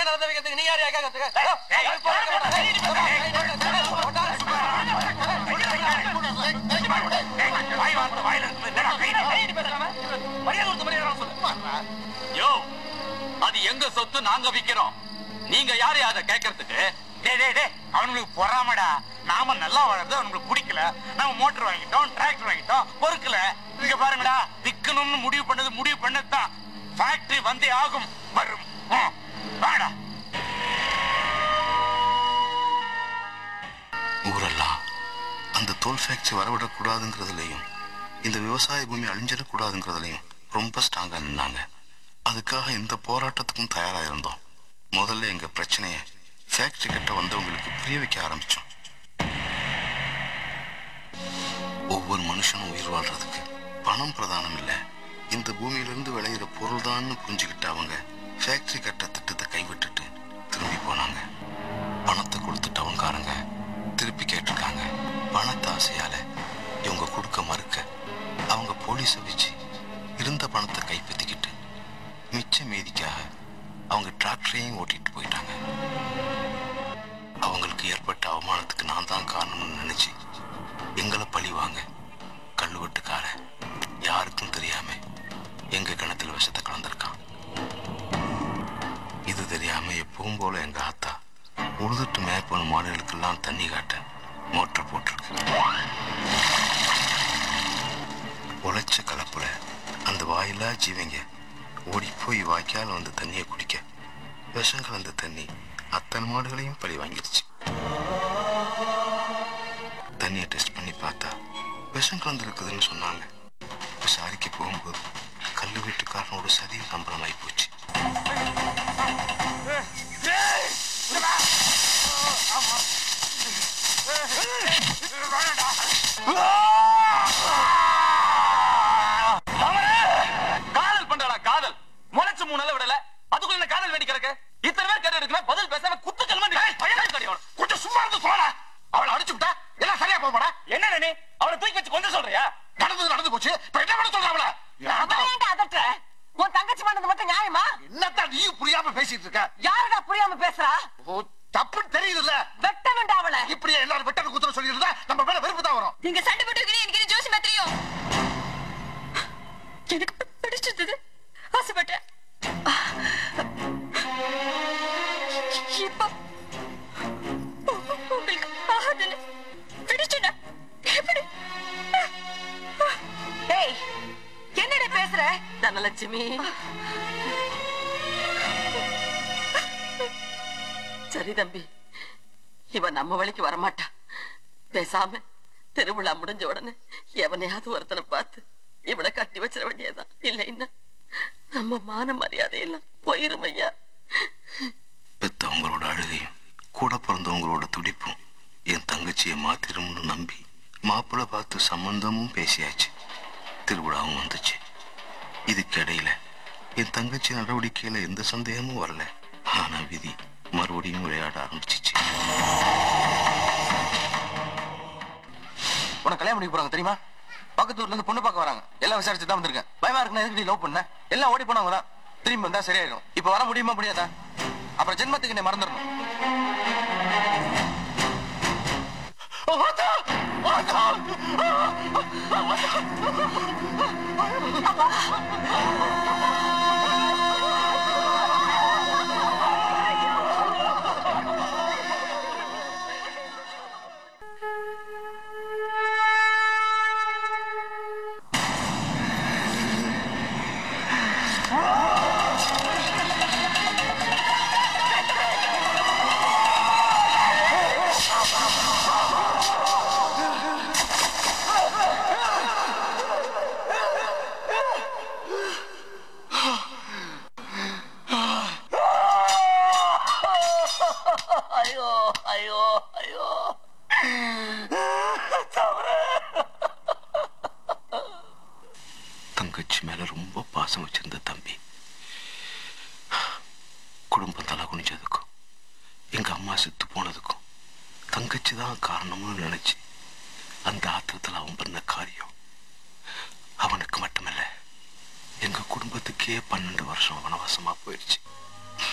Factory நடத்த வைக்கிறதுக்கு நீ யாரையா கேட்கறதுக்கு வாய் வார்த்தை வாயில இருக்கு. என்னடா கை நீட்டு? மரியாதை கொடுத்து மரியாதை சொல்லு யோ அது எங்க சொத்து நாங்க விக்கிறோம் நீங்க யாரு அதை கேட்கறதுக்கு டேய் டேய் டேய் அவனுங்களுக்கு பொறாமடா நாம நல்லா வளர்ந்து அவனுங்களுக்கு பிடிக்கல நாம மோட்டர் வாங்கிட்டோம் டிராக்டர் வாங்கிட்டோம் பொறுக்கல இங்க பாருங்கடா விக்கணும்னு முடிவு பண்ணது முடிவு பண்ணதுதான் ஃபேக்டரி வந்தே ஆகும் வரும் ம், வாடா ஊரெல்லாம் அந்த தோல் ஃபேக்டரி வரவிடக்கூடாதுங்கிறதுலையும் இந்த விவசாய பூமி அழிஞ்சிடக்கூடாதுங்கிறதுலையும் ரொம்ப ஸ்ட்ராங்கா நின்னாங்க அதுக்காக இந்த போராட்டத்துக்கும் தயாரா இருந்தோம் முதல்ல எங்க பிரச்சனைய ஃபேக்டரி கிட்ட வந்தவங்களுக்கு புரிய வைக்க ஆரம்பிச்சோம் ஒவ்வொரு மனுஷனும் உயிர் வாழ்றதுக்கு பணம் பிரதானம் இல்லை இந்த பூமியிலிருந்து விளையிற பொருள் தான் புரிஞ்சுக்கிட்ட அவங்க ஃபேக்டரி கட்ட திட்டத்தை கைவிட்டுட்டு திரும்பி போனாங்க பணத்தை கொடுத்துட்டவங்காரங்க திருப்பி கேட்டிருக்காங்க பணத்தை ஆசையால இவங்க கொடுக்க மறுக்க அவங்க போலீஸை வச்சு இருந்த பணத்தை கைப்பற்றிக்கிட்டு மிச்ச மீதிக்காக அவங்க டிராக்டரையும் ஓட்டிட்டு போயிட்டாங்க அவங்களுக்கு ஏற்பட்ட அவமானத்துக்கு நான் தான் காரணம்னு நினைச்சு எங்களை பழி வாங்க கல்லுவட்டுக்கார யாருக்கும் தெரியாம எங்க கிணத்துல விஷத்தை கலந்திருக்கான் இது தெரியாம எப்பவும் போல எங்க ஆத்தா உழுதுட்டு மேற்போன மாடுகளுக்கெல்லாம் தண்ணி காட்ட மோட்டர் போட்டிருக்கு உழைச்ச கலப்புல அந்த வாயிலா ஜீவங்க ஓடி போய் வாய்க்கால வந்து தண்ணியை குடிக்க விஷம் கலந்த தண்ணி அத்தனை மாடுகளையும் பழி வாங்கிடுச்சு தண்ணியை டெஸ்ட் பண்ணி பார்த்தா விஷம் கலந்துருக்குதுன்னு சொன்னாங்க விசாரிக்க போகும்போது கல்லு வீட்டுக்காரனோட சதியும் நம்பளமாயி போச்சு காதல் பண்றடா காதல் முளைச்சு மூணு நாள் விடல அதுக்குள்ள என்ன காதல் வேண்டி கிடக்கு இத்தனை பேர் கேட்டு எடுக்கல பதில் பேசாம குத்து கல்மண்டி கொஞ்சம் சும்மா இருந்து போடா அவளை அடிச்சு விட்டா எல்லாம் சரியா போமாடா என்ன நீ அவளை தூக்கி வச்சு கொஞ்சம் சொல்றியா நடந்தது நடந்து போச்சு இப்ப என்ன பண்ண சொல்ற அவளை அவளை ஏன்டா அதட்டுற? உன் தங்கச்சி பண்ணது மட்டும் நியாயமா என்னத்தான் நீயும் புரியாம பேசிட்டு இருக்க யாருடா புரியாம பேசுறா ஓ, தப்புன்னு தெரியுதுல்ல வெட்டணும்டா அவளை இப்படியே எல்லாரும் வெட்டன குத்துற சொல்லியிருந்தா நம்ம மேல வெறுப்பு தான் வரும் நீங்க சண்டை போட்டு எனக்கு இது ஜோசியமா தெரியும் எனக்கு பி- பிடிச்சிருந்தது ஆசைப்பட்டேன் இப்ப உ- உங்களுக்கு ஆகாதுன்னு பிடிச்சுடா எப்படி டேய் என்னடி பேசுற தனலட்சுமி சரி தம்பி இவ நம்ம வழிக்கு வரமாட்டா பேசாம திருவிழா முடிஞ்ச உடனே எவனையாவது ஒருத்தனை பார்த்து இவளை கட்டி வச்சிட வேண்டியதுதான் இல்லைன்னா நம்ம மான மரியாதை எல்லாம் போயிரும் ஐயா பெத்தவங்களோட அழுகையும் கூட பிறந்தவங்களோட துடிப்பும் என் தங்கச்சியை மாத்திரும்னு நம்பி மாப்பிள்ளை பார்த்து சம்பந்தமும் பேசியாச்சு திருவிழாவும் வந்துச்சு இதுக்கிடையில என் தங்கச்சி நடவடிக்கையில எந்த சந்தேகமும் வரல ஆனா விதி மறுபடியும் விளையாட ஆரம்பிச்சிச்சு உனக்கு கல்யாணம் பண்ணி போறாங்க தெரியுமா பக்கத்து ஊர்ல இருந்து பொண்ணு பார்க்க வராங்க எல்லாம் விசாரிச்சு தான் வந்திருக்கேன் பயமா இருக்கு எதுக்கு நீ லவ் பண்ண எல்லாம் ஓடி போனவங்க தான் திரும்பி வந்தா சரியாயிடும் இப்ப வர முடியுமா முடியாதா அப்புறம் ஜென்மத்துக்கு நீ மறந்துடணும் ஐயோ ஐயோ ஐயோ தங்கச்சி மேல ரொம்ப பாசம் வச்சிருந்த தம்பி குடும்பம் தலை குனிஞ்சதுக்கும் எங்க அம்மா செத்து போனதுக்கும் தங்கச்சி தான் காரணம்னு நினைச்சு அந்த ஆத்திரத்தில் அவன் பண்ண காரியம் அவனுக்கு மட்டுமல்ல எங்க குடும்பத்துக்கே பன்னெண்டு வருஷம் வனவாசமா போயிடுச்சு